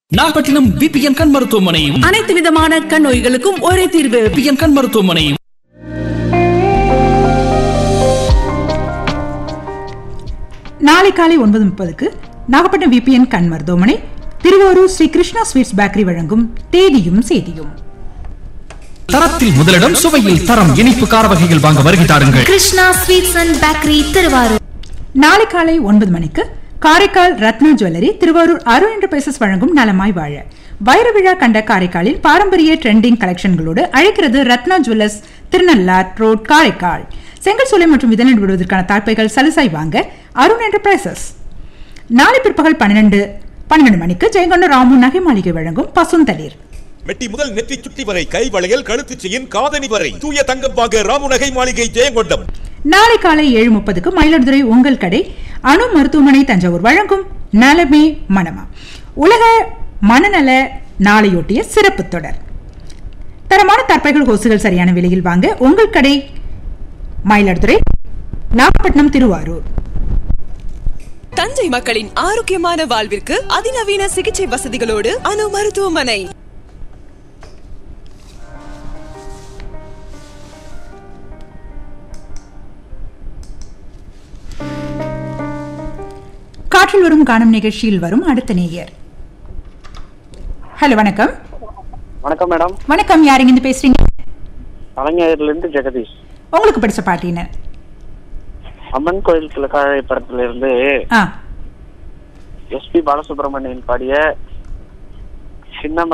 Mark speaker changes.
Speaker 1: Nagapattinam VPN கண் மருத்துவமனையும்
Speaker 2: அனைத்து விதமான கண் நோய்களுக்கும் ஒரே தீர்வு
Speaker 1: விபிஎன் கண் மருத்துவமனையும்
Speaker 3: நாளை காலை ஒன்பது முப்பதுக்கு நாகப்பட்டினம் விபிஎன் கண் மருத்துவமனை திருவாரூர் ஸ்ரீ கிருஷ்ணா ஸ்வீட்ஸ் பேக்கரி வழங்கும் தேதியும் செய்தியும்
Speaker 1: தரத்தில் முதலிடம் சுவையில் தரம் இனிப்பு கார வகைகள் வாங்க வருகை தாருங்கள்
Speaker 4: Krishna sweets and bakery Thiruvarur
Speaker 3: நாளை காலை ஒன்பது மணிக்கு காரைக்கால் ரத்னா ஜுவல்லரி திருவாரூர் அருண் என்டர்பிரைசஸ் வழங்கும் நலமாய் வாழ வைர விழா கண்ட காரைக்காலில் பாரம்பரிய ட்ரெண்டிங் கலெக்ஷன்களோடு அழைக்கிறது ரத்னா ஜுவல்லர்ஸ் திருநள்ளார் ரோட் காரைக்கால் செங்கல் சூளை மற்றும் இதனில் விடுவதற்கான தாட்பைகள் சலுசாய் வாங்க அருண் என்டர்பிரைசஸ் நாளை பிற்பகல் பன்னிரண்டு பன்னிரண்டு மணிக்கு ஜெயங்கொண்ட ராமு நகை மாளிகை வழங்கும் பசுந்தளிர்
Speaker 5: மெட்டி முதல் நெற்றி சுட்டி வரை கை வளையல் கழுத்து செயின் காதணி வரை தூய தங்கம் வாங்க ராமுநகை மாளிகை ஜெயங்கொண்டம்
Speaker 3: நாளை காலை ஏழு முப்பதுக்கு மயிலாடுதுறை உங்கள் கடை அணு மருத்துவமனை தஞ்சாவூர் வழங்கும் நலமே மனமா உலக மனநல நாளையொட்டிய சிறப்பு தொடர் தரமான தற்பைகள் கொசுகள் சரியான விலையில் வாங்க உங்கள் கடை மயிலாடுதுறை நாகப்பட்டினம் திருவாரூர்
Speaker 6: தஞ்சை மக்களின் ஆரோக்கியமான வாழ்விற்கு அதிநவீன சிகிச்சை வசதிகளோடு அணு மருத்துவமனை
Speaker 3: காற்றில் வரும் காணும் நிகழ்ச்சியில் வரும் அடுத்த நேயர் ஹலோ வணக்கம்
Speaker 7: வணக்கம் மேடம்
Speaker 3: வணக்கம் யாருங்க இருந்து பேசுறீங்க
Speaker 7: கலைஞர்ல இருந்து ஜெகதீஷ்
Speaker 3: உங்களுக்கு பிடிச்ச பாட்டின
Speaker 7: அம்மன் கோயில் கிழக்காழை படத்துல இருந்து
Speaker 3: ஆ
Speaker 7: எஸ்பி பாலசுப்ரமணியன் பாடிய சின்ன